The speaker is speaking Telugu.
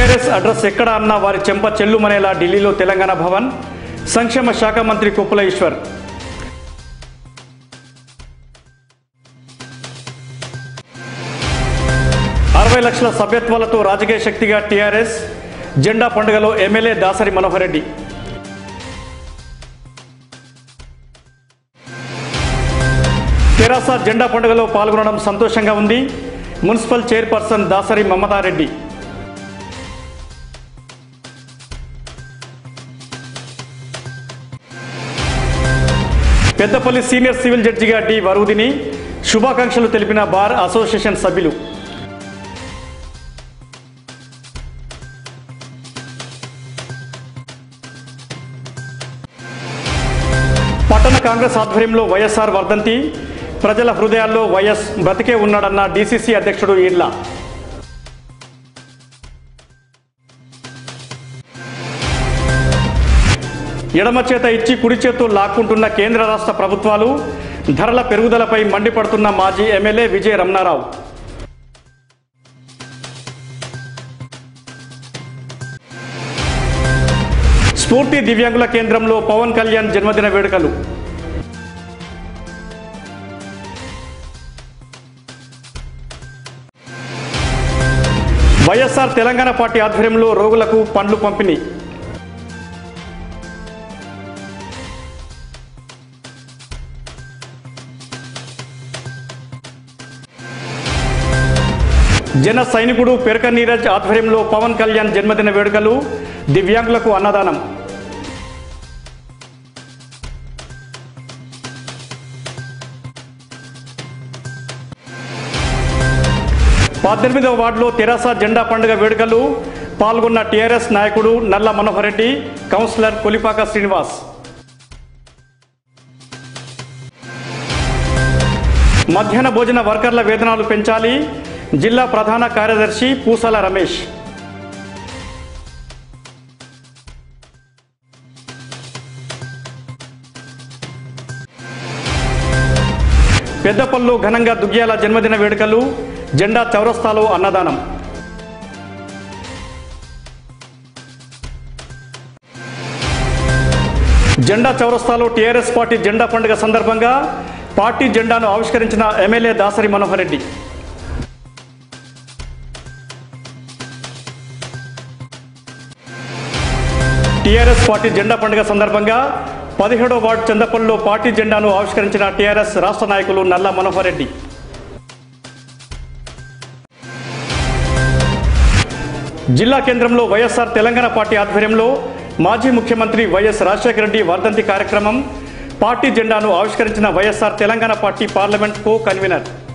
టీఆర్ఎస్ అడ్రస్ ఎక్కడ అన్నా వారి చెంప చెల్లుమనేలా ఢిల్లీలో తెలంగాణ భవన్ సంక్షేమ శాఖ మంత్రి కుప్పల ఈశ్వర్ అరవై లక్షల సభ్యత్వాలతో రాజకీయ శక్తిగా టీఆర్ఎస్ జెండా పండుగలో ఎమ్మెల్యే దాసరి మనోహర్ రెడ్డి తెరాస జెండా పండుగలో పాల్గొనడం సంతోషంగా ఉంది municipal chairperson Dasari Mamatha Reddy Peddapalli senior civil జడ్జిగా డి వరుదిని శుభాకాంక్షలు తెలిపిన బార్ అసోసియేషన్ సభ్యులు పట్టణ కాంగ్రెస్ ఆధ్వర్యంలో వైఎస్ఆర్ వర్ధంతి ప్రజల హృదయాల్లో వైఎస్ బ్రతికే ఉన్నాడన్న డీసీసీ అధ్యక్షుడు ఈడ్ల ఎడమ చేత ఇచ్చి కుడి చేత్తో లాక్కుంటున్న కేంద్ర రాష్ట్ర ప్రభుత్వాలు ధరల పెరుగుదలపై మండిపడుతున్న మాజీ ఎమ్మెల్యే విజయ రమణారావు స్ఫూర్తి దివ్యాంగుల కేంద్రంలో పవన్ కళ్యాణ్ జన్మదిన వేడుకలు వైఎస్ఆర్ తెలంగాణ పార్టీ ఆధ్వర్యంలో రోగులకు పండ్లు పంపిణీ జన సైనికుడు పెరక నీరజ్ ఆధ్వర్యంలో పవన్ కళ్యాణ్ జన్మదిన వేడుకలు దివ్యాంగులకు అన్నదానం పద్దెనిమిదవ వార్డులో తెరాస జెండా పండుగ వేడుకలు పాల్గొన్న టీఆర్ఎస్ నాయకుడు నల్ల మనోహర్ రెడ్డి కౌన్సిలర్ కొలిపాక శ్రీనివాస్ మధ్యాహ్న భోజన వర్కర్ల వేతనాలు పెంచాలి జిల్లా ప్రధాన కార్యదర్శి పూసల రమేష్ పెద్దపల్లు ఘనంగా దుగ్గ్యాల జన్మదిన వేడుకలు జెండా చౌరస్తాలో అన్నదానం జెండా చౌరస్తాలో టీఆర్ఎస్ పార్టీ జెండా పండుగ సందర్భంగా పార్టీ జెండాను ఆవిష్కరించిన MLA Dasari Manohar Reddy TRS party జెండా పండుగ సందర్భంగా పదిహేడో వార్డు చందపల్లిలో పార్టీ జెండాను ఆవిష్కరించిన టీఆర్ఎస్ రాష్ట్ర నాయకులు నల్ల మనోహర్ రెడ్డి జిల్లా కేంద్రంలో వైఎస్ఆర్ తెలంగాణ పార్టీ ఆధ్వర్యంలో మాజీ ముఖ్యమంత్రి వైఎస్ రాజశేఖర రెడ్డి వర్ధంతి కార్యక్రమం పార్టీ జెండాను ఆవిష్కరించిన YSR Telangana party parliament co convener